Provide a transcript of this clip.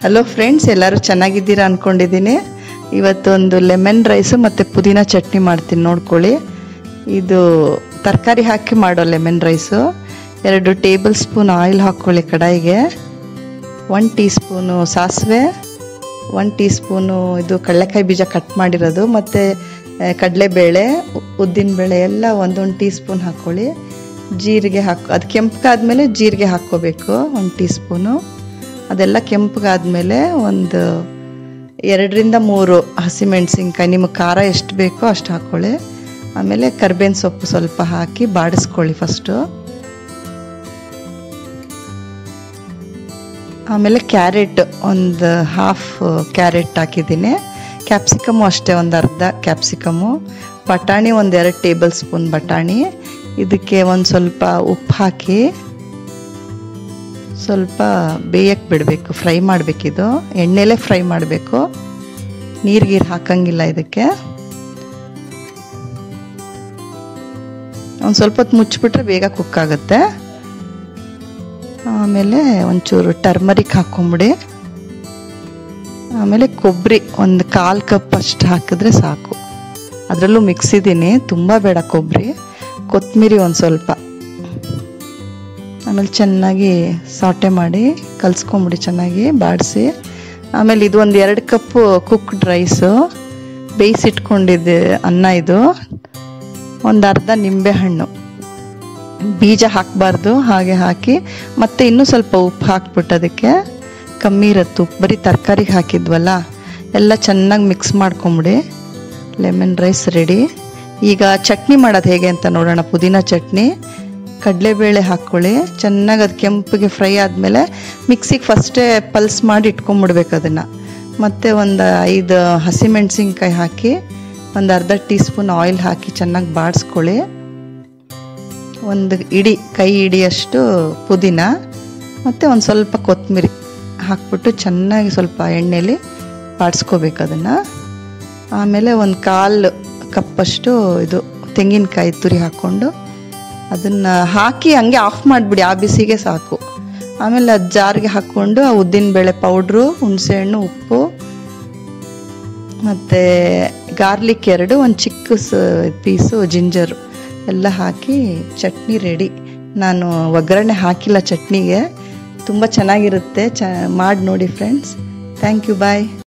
hello friends ಎಲ್ಲರೂ ಚೆನ್ನಾಗಿದ್ದೀರಾ ಅಂದ್ಕೊಂಡಿದ್ದೀನಿ ಇವತ್ತೊಂದು ಲೆಮನ್ ರೈಸು ಮತ್ತು ಪುದೀನ ಚಟ್ನಿ ಮಾಡ್ತೀನಿ ನೋಡ್ಕೊಳ್ಳಿ ಇದು ತರಕಾರಿ ಹಾಕಿ ಮಾಡೋ ಲೆಮನ್ ರೈಸು ಎರಡು ಟೇಬಲ್ ಸ್ಪೂನ್ ಆಯಿಲ್ ಹಾಕ್ಕೊಳ್ಳಿ ಕಡಾಯಿಗೆ ಒನ್ ಟೀ ಸ್ಪೂನು ಸಾಸಿವೆ ಒನ್ ಟೀ ಸ್ಪೂನು ಇದು ಕಡಲೆಕಾಯಿ ಬೀಜ ಕಟ್ ಮಾಡಿರೋದು ಮತ್ತು ಕಡಲೆಬೇಳೆ ಉದ್ದಿನಬೇಳೆ ಎಲ್ಲ ಒಂದೊಂದು ಟೀ ಸ್ಪೂನ್ ಹಾಕ್ಕೊಳ್ಳಿ ಜೀರಿಗೆ ಹಾಕಿ ಅದು ಕೆಂಪಗಾದ್ಮೇಲೆ ಜೀರಿಗೆ ಹಾಕ್ಕೋಬೇಕು ಒಂದು ಟೀ ಸ್ಪೂನು ಅದೆಲ್ಲ ಕೆಂಪಗಾದ್ಮೇಲೆ ಒಂದು ಎರಡರಿಂದ ಮೂರು ಹಸಿಮೆಣ್ಸಿನ್ಕಾಯಿ ನಿಮಗೆ ಖಾರ ಎಷ್ಟು ಬೇಕೋ ಅಷ್ಟು ಹಾಕ್ಕೊಳ್ಳಿ ಆಮೇಲೆ ಕರ್ಬೇವಿನ ಸೊಪ್ಪು ಸ್ವಲ್ಪ ಹಾಕಿ ಬಾಡಿಸ್ಕೊಳ್ಳಿ ಫಸ್ಟು ಆಮೇಲೆ ಕ್ಯಾರೆಟ್ ಒಂದು ಹಾಫ್ ಕ್ಯಾರೆಟ್ ಹಾಕಿದ್ದೀನಿ ಕ್ಯಾಪ್ಸಿಕಮು ಅಷ್ಟೇ ಒಂದು ಅರ್ಧ ಕ್ಯಾಪ್ಸಿಕಮು ಬಟಾಣಿ ಒಂದು ಎರಡು ಟೇಬಲ್ ಸ್ಪೂನ್ ಬಟಾಣಿ ಇದಕ್ಕೆ ಒಂದು ಸ್ವಲ್ಪ ಉಪ್ಪು ಹಾಕಿ ಸ್ವಲ್ಪ ಬೇಯಕ್ಕೆ ಬಿಡಬೇಕು ಫ್ರೈ ಮಾಡಬೇಕಿದು ಎಣ್ಣೆಲೇ ಫ್ರೈ ಮಾಡಬೇಕು ನೀರು ಗೀರು ಹಾಕಂಗಿಲ್ಲ ಇದಕ್ಕೆ ಒಂದು ಸ್ವಲ್ಪ ಹೊತ್ತು ಮುಚ್ಚಿಬಿಟ್ರೆ ಬೇಗ ಕುಕ್ ಆಗುತ್ತೆ ಆಮೇಲೆ ಒಂಚೂರು ಟರ್ಮರಿಕ್ ಹಾಕೊಂಬಿಡಿ ಆಮೇಲೆ ಕೊಬ್ಬರಿ ಒಂದು ಕಾಲು ಕಪ್ ಅಷ್ಟು ಹಾಕಿದ್ರೆ ಸಾಕು ಅದರಲ್ಲೂ ಮಿಕ್ಸಿದ್ದೀನಿ ತುಂಬ ಬೇಡ ಕೊಬ್ಬರಿ ಕೊತ್ತಂಬರಿ ಒಂದು ಸ್ವಲ್ಪ ಆಮೇಲೆ ಚೆನ್ನಾಗಿ ಸಾಟೆ ಮಾಡಿ ಕಲಿಸ್ಕೊಂಬಿಡಿ ಚೆನ್ನಾಗಿ ಬಾಡಿಸಿ ಆಮೇಲೆ ಇದು ಒಂದು ಎರಡು ಕಪ್ಪು ಕುಕ್ಡ್ ರೈಸು ಬೇಯಿಸಿಟ್ಕೊಂಡಿದ್ದೆ ಅನ್ನ ಇದು ಒಂದು ಅರ್ಧ ನಿಂಬೆಹಣ್ಣು ಬೀಜ ಹಾಕಬಾರ್ದು ಹಾಗೆ ಹಾಕಿ ಮತ್ತೆ ಇನ್ನೂ ಸ್ವಲ್ಪ ಉಪ್ಪು ಹಾಕ್ಬಿಟ್ಟು ಅದಕ್ಕೆ ಕಮ್ಮಿ ಇರುತ್ತೆ ಉಪ್ಪು ಬರೀ ತರಕಾರಿಗೆ ಹಾಕಿದ್ವಲ್ಲ ಎಲ್ಲ ಚೆನ್ನಾಗಿ ಮಿಕ್ಸ್ ಮಾಡ್ಕೊಂಬಿಡಿ ಲೆಮನ್ ರೈಸ್ ರೆಡಿ ಈಗ ಚಟ್ನಿ ಮಾಡೋದು ಹೇಗೆ ಅಂತ ನೋಡೋಣ ಪುದೀನ ಚಟ್ನಿ ಕಡಲೆಬೇಳೆ ಹಾಕ್ಕೊಳ್ಳಿ ಚೆನ್ನಾಗಿ ಅದು ಕೆಂಪಿಗೆ ಫ್ರೈ ಆದಮೇಲೆ ಮಿಕ್ಸಿಗೆ ಫಸ್ಟೇ ಪಲ್ಸ್ ಮಾಡಿ ಇಟ್ಕೊಂಬಿಡ್ಬೇಕು ಅದನ್ನು ಮತ್ತು ಒಂದು ಐದು ಹಸಿಮೆಣ್ಸಿನ್ಕಾಯಿ ಹಾಕಿ ಒಂದು ಅರ್ಧ ಟೀ ಸ್ಪೂನ್ ಆಯಿಲ್ ಹಾಕಿ ಚೆನ್ನಾಗಿ ಬಾಡಿಸ್ಕೊಳ್ಳಿ ಒಂದು ಇಡಿ ಕೈ ಇಡಿಯಷ್ಟು ಪುದೀನ ಮತ್ತು ಒಂದು ಸ್ವಲ್ಪ ಕೊತ್ತಂಬರಿ ಹಾಕ್ಬಿಟ್ಟು ಚೆನ್ನಾಗಿ ಸ್ವಲ್ಪ ಎಣ್ಣೆಲಿ ಬಾಡಿಸ್ಕೋಬೇಕು ಅದನ್ನು ಆಮೇಲೆ ಒಂದು ಕಾಲು ಕಪ್ಪಷ್ಟು ಇದು ತೆಂಗಿನಕಾಯಿ ತುರಿ ಹಾಕ್ಕೊಂಡು ಅದನ್ನು ಹಾಕಿ ಹಂಗೆ ಆಫ್ ಮಾಡಿಬಿಡಿ ಆ ಬಿಸಿಗೆ ಸಾಕು ಆಮೇಲೆ ಅದು ಜಾರಿಗೆ ಹಾಕ್ಕೊಂಡು ಆ ಉದ್ದಿನಬೇಳೆ ಪೌಡ್ರು ಹುಣಸೆಹಣ್ಣು ಉಪ್ಪು ಮತ್ತು ಗಾರ್ಲಿಕ್ ಎರಡು ಒಂದು ಚಿಕ್ಕ ಪೀಸು ಜಿಂಜರು ಎಲ್ಲ ಹಾಕಿ ಚಟ್ನಿ ರೆಡಿ ನಾನು ಒಗ್ಗರಣೆ ಹಾಕಿಲ್ಲ ಚಟ್ನಿಗೆ ತುಂಬ ಚೆನ್ನಾಗಿರುತ್ತೆ ಚ ಮಾಡಿ ನೋಡಿ ಫ್ರೆಂಡ್ಸ್ ಥ್ಯಾಂಕ್ ಯು ಬಾಯ್